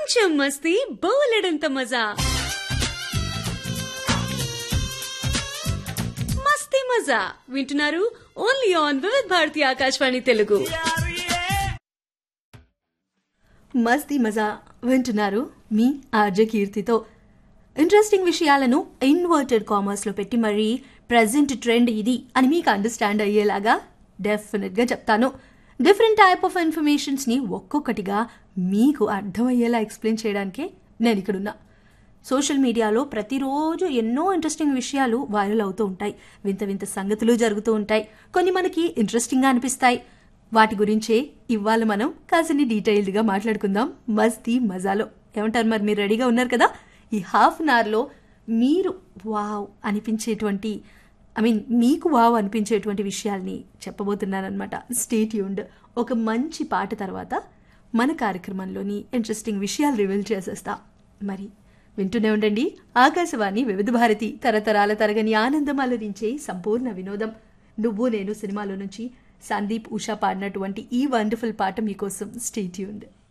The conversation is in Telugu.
కొంచెం మస్తీ బోలెడంత మజా మస్తీ మజా వింటున్నారు ఓన్లీ ఆన్ వివిధ్ భారతి ఆకాశవాణి తెలుగు మస్తీ మజా వింటున్నారు మీ ఆర్జ కీర్తితో ఇంట్రెస్టింగ్ విషయాలను ఇన్వర్టెడ్ కామర్స్లో పెట్టి మరీ ప్రజెంట్ ట్రెండ్ ఇది అని మీకు అండర్స్టాండ్ అయ్యేలాగా డెఫినెట్గా చెప్తాను డిఫరెంట్ టైప్ ఆఫ్ ఇన్ఫర్మేషన్స్ని ఒక్కొక్కటిగా మీకు అర్థమయ్యేలా ఎక్స్ప్లెయిన్ చేయడానికే నేను ఇక్కడున్నా సోషల్ మీడియాలో ప్రతిరోజు ఎన్నో ఇంట్రెస్టింగ్ విషయాలు వైరల్ అవుతూ ఉంటాయి వింత వింత సంగతులు జరుగుతూ ఉంటాయి కొన్ని మనకి ఇంట్రెస్టింగ్గా అనిపిస్తాయి వాటి గురించే ఇవాళ మనం కాసిని డీటెయిల్డ్గా మాట్లాడుకుందాం మస్తీ మజాలో ఏమంటారు మరి మీరు రెడీగా ఉన్నారు కదా ఈ హాఫ్ అన్ అవర్లో మీరు వావ్ అనిపించేటువంటి ఐ మీన్ మీకు వావ్ అనిపించేటువంటి విషయాల్ని చెప్పబోతున్నానమాట స్టేట్ యూండ్ ఒక మంచి పాట తర్వాత మన కార్యక్రమంలోని ఇంట్రెస్టింగ్ విషయాలు రివీల్ చేసేస్తా మరి వింటూనే ఉండండి ఆకాశవాణి వివిధ భారతి తరతరాల తరగని ఆనందం అలరించే సంపూర్ణ వినోదం నువ్వు నేను సినిమాలో నుంచి సందీప్ ఉషా పాడినటువంటి ఈ వండర్ఫుల్ పాట మీకోసం స్టేట్ యూండ్